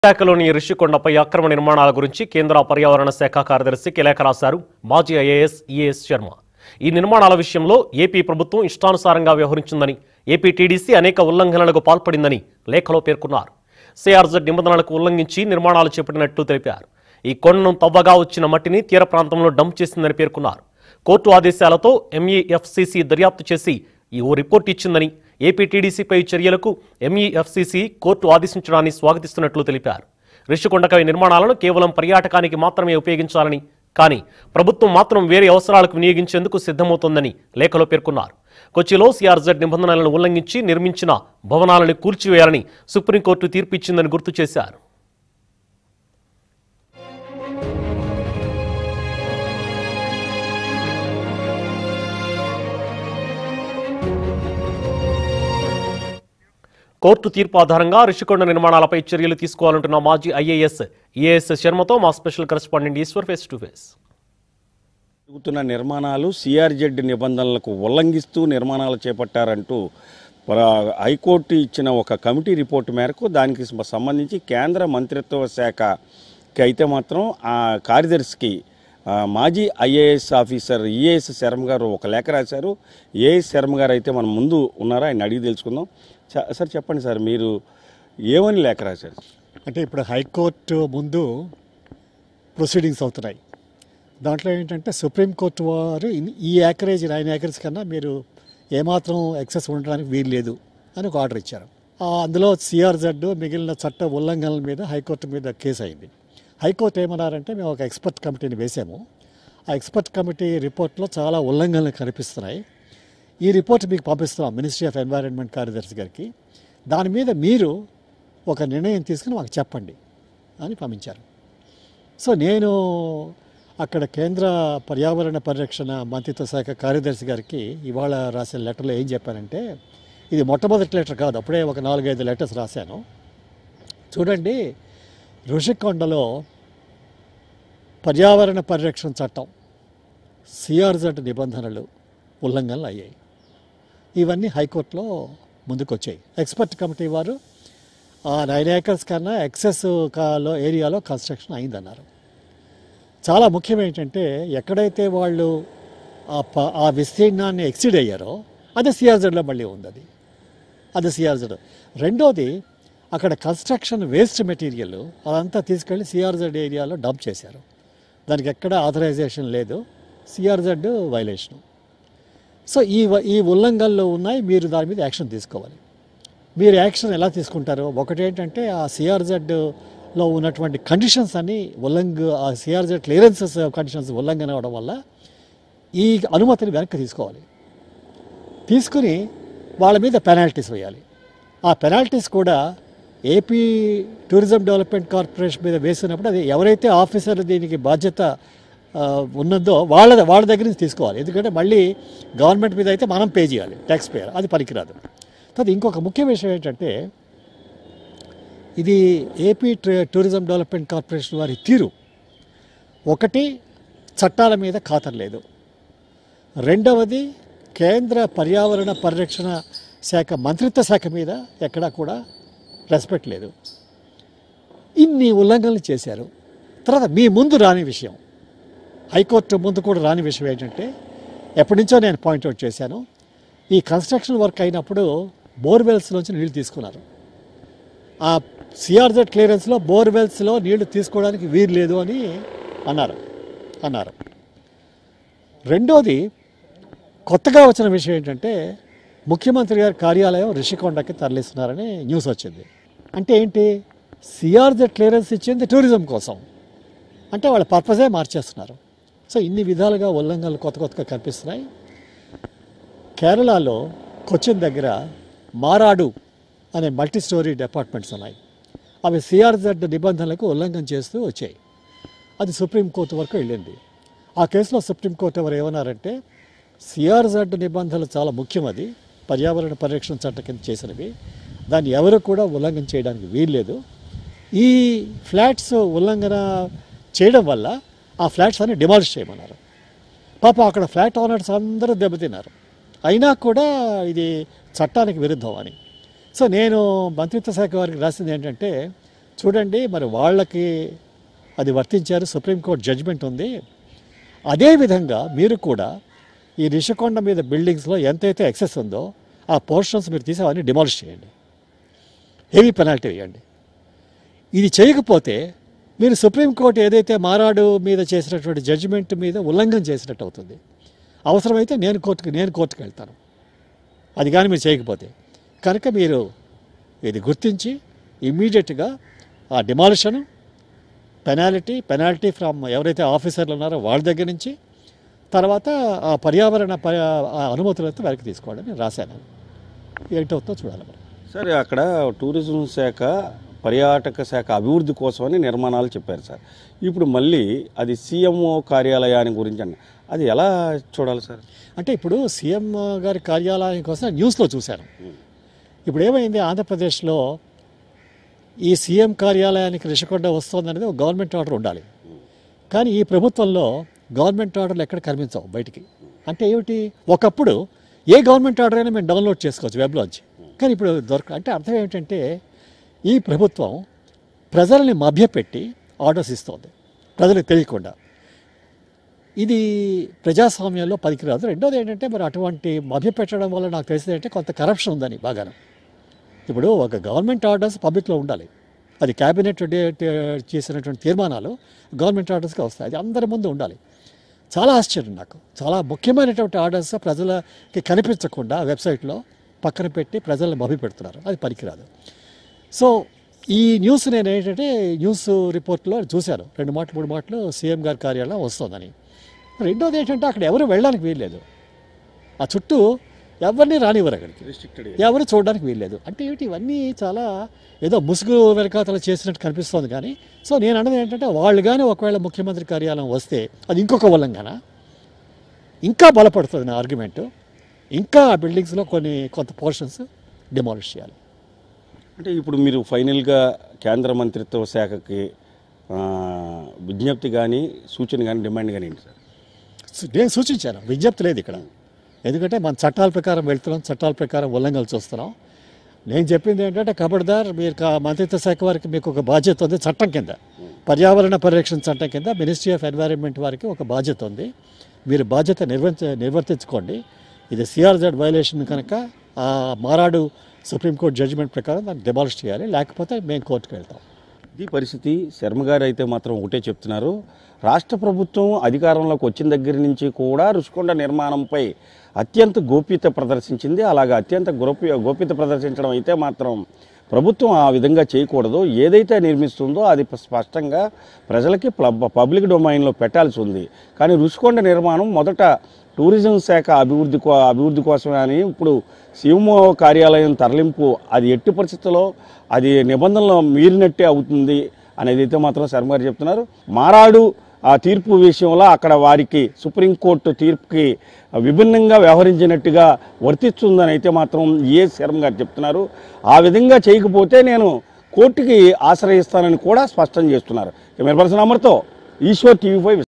విశాఖలోని రిషికొండపై అక్రమ నిర్మాణాల గురించి కేంద్ర పర్యావరణ శాఖ కార్యదర్శికి లేఖ రాశారు మాజీ ఐఏఎస్ ఈఎస్ శర్మ ఈ నిర్మాణాల విషయంలో ఏపీ ప్రభుత్వం ఇష్టానుసారంగా వ్యవహరించిందని ఏపీ టీడీసీ అనేక ఉల్లంఘనలకు పాల్పడిందని లేఖలో పేర్కొన్నారు సిఆర్జెడ్ నిబంధనలకు ఉల్లంఘించి నిర్మాణాలు చేపట్టినట్లు తెలిపారు ఈ కొండను తవ్వగా వచ్చిన మట్టిని తీర ప్రాంతంలో డంప్ చేసిందని పేర్కొన్నారు కోర్టు ఆదేశాలతో ఎంఈఎఫ్సిసి దర్యాప్తు చేసి ఈ ఓ రిపోర్ట్ ఇచ్చిందని ఏపీ టీడీసీపై చర్యలకు ఎంఈఎఫ్సిసి కోర్టు ఆదేశించడాన్ని స్వాగతిస్తున్నట్లు తెలిపారు రిషికొండపై నిర్మాణాలను కేవలం పర్యాటకానికి మాత్రమే ఉపయోగించాలని కానీ ప్రభుత్వం మాత్రం వేరే అవసరాలకు వినియోగించేందుకు సిద్ధమవుతోందని లేఖలో పేర్కొన్నారు కొచ్చిలో సిఆర్జెడ్ నిబంధనలను ఉల్లంఘించి నిర్మించిన భవనాలను కూల్చివేయాలని సుప్రీంకోర్టు తీర్పు ఇచ్చిందని గుర్తు చేశారు కోర్టు తీర్పు ఆధారంగా రిషికొండ నిర్మాణాలపై చర్యలు తీసుకోవాలంటున్న మాజీ ఐఏఎస్ ఈఏఎస్ శర్మతో మా special correspondent Eshwar face to face జరుగుతున్న నిర్మాణాలు సిఆర్జెడ్ నిబంధనలకు ఉల్లంఘిస్తూ నిర్మాణాలు చేపట్టారంటూ ప్ర- హైకోర్టు ఇచ్చిన ఒక కమిటీ రిపోర్టు మేరకు దానికి సమ- సంబంధించి కేంద్ర మంత్రిత్వ శాఖకి అయితే మాత్రం ఆ కార్యదర్శికి ఆ, మాజీ ఐఏఎస్ ఆఫీసర్ ఈఏఎస్ శర్మ గారు ఒక లేఖ రాశారు ఏఎస్ శర్మ గారు అయితే మన ముందు ఉన్నారా ఆయన అడిగి తెలుసుకుందాం చ- సార్ చెప్పండి సార్ మీరు ఏమని లేఖ రాశారు అంటే ఇప్పుడు హైకోర్టు ముందు ప్రొసీడింగ్స్ అవుతున్నాయి దాంట్లో ఏంటంటే సుప్రీంకోర్టు వారు ఇన్- ఈ యాకరేజ్ నైన్ యాకరేజ్ కన్నా మీరు ఏమాత్రం ఎక్సెస్ ఉండడానికి వీలు లేదు అని ఒక ఆర్డర్ ఇచ్చారు ఆ, అందులో సిఆర్జెడ్ మిగిలిన చట్ట ఉల్లంఘనల మీద హైకోర్టు మీద కేసు అయింది హైకోర్టు ఏమన్నారంటే మేము ఒక ఎక్స్పర్ట్ కమిటీని వేసాము ఆ ఎక్స్పర్ట్ కమిటీ రిపోర్ట్లో చాలా ఉల్లంఘనలు కనిపిస్తున్నాయి ఈ రిపోర్ట్ మీకు పంపిస్తున్నాం మినిస్ట్రీ ఆఫ్ ఎన్వైరన్మెంట్ కార్యదర్శి గారికి దాని మీద మీరు ఒక నిర్ణయం తీసుకుని మాకు చెప్పండి అని పంపించారు సో నేను అక్కడ కేంద్ర పర్యావరణ పరిరక్షణ మంత్రిత్వ శాఖ కార్యదర్శి గారికి ఇవాళ రాసిన లెటర్లో ఏం చెప్పానంటే ఇది మొట్టమొదటి లెటర్ కాదు అప్పుడే ఒక నాలుగైదు లెటర్స్ రాశాను చూడండి ఋషికొండలో పర్యావరణ పరిరక్షణ చట్టం సిఆర్జెడ్ నిబంధనలు ఉల్లంఘనలు అయ్యాయి ఇవన్నీ హైకోర్టులో ముందుకొచ్చాయి ఎక్స్పర్ట్ కమిటీ వారు ఆ నైన్ ఏకర్స్ కన్నా ఎక్సెస్ కాలో ఏరియాలో కన్స్ట్రక్షన్ అయిందన్నారు చాలా ముఖ్యం ఏంటంటే ఎక్కడైతే వాళ్ళు ఆ ప ఆ విస్తీర్ణాన్ని ఎక్సిడ్ అయ్యారో అది సిఆర్జెడ్లో మళ్ళీ ఉంది అది అది సిఆర్జెడ్ రెండోది అక్కడ కన్స్ట్రక్షన్ వేస్ట్ మెటీరియల్ అదంతా తీసుకెళ్ళి సిఆర్జెడ్ ఏరియాలో డంప్ చేశారు దానికి ఎక్కడ ఆథరైజేషన్ లేదు సిఆర్జెడ్ వైలేషను సో ఈ వ- ఈ ఉల్లంఘనలు ఉన్నాయి మీరు దాని మీద యాక్షన్ తీసుకోవాలి మీరు యాక్షన్ ఎలా తీసుకుంటారు ఒకటి ఏంటంటే ఆ సిఆర్జెడ్లో ఉన్నటువంటి కండిషన్స్ అన్ని ఉల్లంఘ ఆ సిఆర్జెడ్ క్లియరెన్సెస్ కండిషన్స్ ఉల్లంఘన అవడం వల్ల ఈ అనుమతిని వెనక్కి తీసుకోవాలి తీసుకుని వాళ్ళ మీద పెనాల్టీస్ వేయాలి ఆ పెనాల్టీస్ కూడా ఏపీ టూరిజం డెవలప్మెంట్ కార్పొరేషన్ మీద వేసినప్పుడు అది ఎవరైతే ఆఫీసర్ దీనికి బాధ్యత ఆ, ఉన్నదో వాళ్ళ వాళ్ళ దగ్గర నుంచి తీసుకోవాలి ఎందుకంటే మళ్ళీ గవర్నమెంట్ మీద అయితే మనం పే చేయాలి ట్యాక్స్ పేయర్ అది పనికిరాదు తర్వాత ఇంకొక ముఖ్య విషయం ఏంటంటే ఇది ఏపీ ట్ర- టూరిజం డెవలప్మెంట్ కార్పొరేషన్ వారి తీరు ఒకటి చట్టాల మీద ఖాతరు లేదు రెండవది కేంద్ర పర్యావరణ పరిరక్షణ శాఖ మంత్రిత్వ శాఖ మీద ఎక్కడా కూడా రెస్పెక్ట్ లేదు ఇన్ని ఉల్లంఘనలు చేశారు తర్వాత మీ ముందు రాని విషయం హైకోర్టు ముందు కూడా రాని విషయం ఏంటంటే ఎప్పటి నుంచో నేను పాయింట్అవుట్ చేశాను ఈ కన్స్ట్రక్షన్ వర్క్ అయినప్పుడు బోర్వెల్స్ నుంచి నీళ్లు తీసుకున్నారు ఆ సిఆర్జెడ్ క్లియరెన్స్లో బోర్వెల్స్లో నీళ్లు తీసుకోవడానికి వీలు లేదు అని అన్నారు అన్నారు రెండోది కొత్తగా వచ్చిన విషయం ఏంటంటే ముఖ్యమంత్రి గారి కార్యాలయం రిషికొండకి తరలిస్తున్నారని న్యూస్ వచ్చింది అంటే ఏంటి సిఆర్జెడ్ క్లియరెన్స్ ఇచ్చింది టూరిజం కోసం అంటే వాళ్ళ పర్పజే మార్చేస్తున్నారు సో ఇన్ని విధాలుగా ఉల్లంఘనలు కొత్త కొత్తగా కనిపిస్తున్నాయి కేరళలో కొచ్చిన్ దగ్గర మారాడు అనే మల్టీ స్టోరీ డిపార్ట్మెంట్స్ ఉన్నాయి అవి సిఆర్జెడ్ నిబంధనలకు ఉల్లంఘన చేస్తూ వచ్చాయి అది సుప్రీంకోర్టు వరకు వెళ్ళింది ఆ కేసులో సుప్రీంకోర్టు ఎవరు ఏమన్నారంటే సిఆర్జెడ్ నిబంధనలు చాలా ముఖ్యం అది పర్యావరణ పరిరక్షణ చట్టం కింద చేసినవి దాన్ని ఎవరు కూడా ఉల్లంఘన చేయడానికి వీల్లేదు ఈ ఫ్లాట్స్ ఉల్లంఘన చేయడం వల్ల ఆ ఫ్లాట్స్ అన్ని డిమాలిష్ చేయమన్నారు పాపం అక్కడ ఫ్లాట్ ఓనర్స్ అందరూ దెబ్బతిన్నారు అయినా కూడా ఇది చట్టానికి విరుద్ధం అని సో నేను మంత్రిత్వ శాఖ వారికి రాసింది ఏంటంటే చూడండి మరి వాళ్ళకి అది వర్తించారు సుప్రీంకోర్టు జడ్జిమెంట్ ఉంది అదేవిధంగా మీరు కూడా ఈ రిషికొండ మీద బిల్డింగ్స్లో ఎంతైతే ఎక్సెస్ ఉందో ఆ పోర్షన్స్ మీరు తీసి అవన్నీ డిమాలిష్ చేయండి హెవీ పెనాల్టీ వేయండి ఇది చేయకపోతే మీరు సుప్రీంకోర్టు ఏదైతే మారాడు మీద చేసినటువంటి జడ్జిమెంట్ మీద ఉల్లంఘన చేసినట్టు అవుతుంది అవసరమైతే నేను కోర్టుకు నేను కోర్టుకు వెళ్తాను అది కానీ మీరు చేయకపోతే కనుక మీరు ఇది గుర్తించి ఇమ్మీడియట్గా ఆ డిమాలిషన్ పెనాల్టీ పెనాల్టీ ఫ్రమ్ ఎవరైతే ఆఫీసర్లు ఉన్నారో వాళ్ళ దగ్గర నుంచి తర్వాత ఆ పర్యావరణ ప- ఆ అనుమతులతో వెనక్కి తీసుకోవాలని నేను రాశాను ఏంటవుతుందో చూడాలి మరి సార్ అక్కడ టూరిజం శాఖ పర్యాటక శాఖ అభివృద్ధి కోసమని నిర్మాణాలు చెప్పారు సార్ ఇప్పుడు మళ్ళీ అది సీఎంఓ కార్యాలయాన్ని గురించి అన్న అది ఎలా చూడాలి సార్ అంటే ఇప్పుడు సీఎం గారి కార్యాలయం కోసం న్యూస్లో చూశాను ఇప్పుడు ఏమైంది ఆంధ్రప్రదేశ్లో ఈ సీఎం కార్యాలయానికి రిషికొండ వస్తుందనేది ఒక గవర్నమెంట్ ఆర్డర్ ఉండాలి కానీ ఈ ప్రభుత్వంలో గవర్నమెంట్ ఆర్డర్లు ఎక్కడ కనిపించవు బయటికి అంటే ఏమిటి ఒకప్పుడు ఏ గవర్నమెంట్ ఆర్డర్ అయినా మేము డౌన్లోడ్ చేసుకోవచ్చు వెబ్లోంచి కానీ ఇప్పుడు దొరక అంటే అర్థం ఏమిటంటే ఈ ప్రభుత్వం ప్రజల్ని మభ్యపెట్టి ఆర్డర్స్ ఇస్తోంది ప్రజలకు తెలియకుండా ఇది ప్రజాస్వామ్యంలో పనికిరాదు రెండోది ఏంటంటే మరి అటువంటి మభ్యపెట్టడం వల్ల నాకు తెలిసింది ఏంటంటే కొంత కరప్షన్ ఉందని బాగాను ఇప్పుడు ఒక గవర్నమెంట్ ఆర్డర్స్ పబ్లిక్లో ఉండాలి అది క్యాబినెట్ డే- డే- చేసినటువంటి తీర్మానాలు గవర్నమెంట్ ఆర్డర్స్గా వస్తాయి అది అందరి ముందు ఉండాలి చాలా ఆశ్చర్యం నాకు చాలా ముఖ్యమైనటువంటి ఆర్డర్స్ ప్రజలకి కనిపించకుండా వెబ్సైట్లో పక్కన పెట్టి ప్రజల్ని మభ్యపెడుతున్నారు అది పనికిరాదు సో ఈ న్యూస్ నేను ఏంటంటే న్యూస్ రిపోర్ట్లో చూశాను రెండు మాటలు మూడు మాటలు సీఎం గారి కార్యాలయం వస్తుందని రెండోది ఏంటంటే అక్కడ ఎవరు వెళ్ళడానికి వీల్లేదు ఆ చుట్టూ ఎవరిని రానివ్వరు అక్కడికి రిస్ట్రిక్టెడ్ ఎవరు చూడడానికి వీల్లేదు అంటే ఏమిటి ఇవన్నీ చాలా ఏదో ముసుగు వెనకాతలు చేసినట్టు కనిపిస్తోంది కానీ సో నేను అన్నది ఏంటంటే వాళ్ళు కానీ ఒకవేళ ముఖ్యమంత్రి కార్యాలయం వస్తే అది ఇంకొక ఉల్లంఘన ఇంకా బలపడుతుంది నా ఆర్గ్యుమెంట్ ఇంకా ఆ బిల్డింగ్స్లో కొన్ని కొంత పోర్షన్స్ డిమాలిష్ చేయాలి అంటే ఇప్పుడు మీరు ఫైనల్గా కేంద్ర మంత్రిత్వ శాఖకి ఆ, విజ్ఞప్తి కానీ సూచన కానీ డిమాండ్ కానీ ఏంటి సార్ సు- నేను సూచించాను విజ్ఞప్తి లేదు ఇక్కడ ఎందుకంటే మన చట్టాల ప్రకారం వెళ్తున్నాం చట్టాల ప్రకారం ఉల్లంఘనలు చూస్తున్నాం నేను చెప్పింది ఏంటంటే కబడ్దార్ మీరు కా- మంత్రిత్వ శాఖ వారికి మీకు ఒక బాధ్యత ఉంది చట్టం కింద పర్యావరణ పరిరక్షణ చట్టం కింద మినిస్ట్రీ ఆఫ్ ఎన్వైరన్మెంట్ వారికి ఒక బాధ్యత ఉంది మీరు బాధ్యత నిర్వర్తి నిర్వర్తించుకోండి ఇది సిఆర్జెడ్ వైలేషన్ కనుక ఆ మారాడు సుప్రీంకోర్టు జడ్జిమెంట్ ప్రకారం దాన్ని డిమాలిష్ చేయాలి లేకపోతే మేము కోర్టుకు వెళ్తాం ఇది పరిస్థితి శర్మ గారు అయితే మాత్రం ఒకటే చెప్తున్నారు రాష్ట్ర ప్రభుత్వం అధికారంలోకి వచ్చిన దగ్గర నుంచి కూడా రుషికొండ నిర్మాణంపై అత్యంత గోప్యత ప్రదర్శించింది అలాగే అత్యంత గోప్య గోప్యత ప్రదర్శించడం అయితే మాత్రం ప్రభుత్వం ఆ విధంగా చేయకూడదు ఏదైతే నిర్మిస్తుందో అది స్పష్టంగా ప్రజలకి ప్లబ్- పబ్లిక్ డొమైన్లో పెట్టాల్సి ఉంది కానీ రుషికొండ నిర్మాణం మొదట టూరిజం శాఖ అభివృద్ధి కో అభివృద్ధి కోసమే అని ఇప్పుడు సీఎంఓ కార్యాలయం తరలింపు అది ఎట్టి పరిస్థితుల్లో అది నిబంధనలు మీరినట్టే అవుతుంది అనేది అయితే మాత్రం శర్మ గారు చెప్తున్నారు మారాడు ఆ తీర్పు విషయంలో అక్కడ వారికి సుప్రీంకోర్టు తీర్పుకి విభిన్నంగా వ్యవహరించినట్టుగా వర్తిస్తుందని అయితే మాత్రం ఏ శర్మ గారు చెప్తున్నారు ఆ విధంగా చేయకపోతే నేను కోర్టుకి ఆశ్రయిస్తానని కూడా స్పష్టం చేస్తున్నారు కెమెరా పర్సన్ అమర్తో ఈశ్వర్ టీవీ ఫైవ్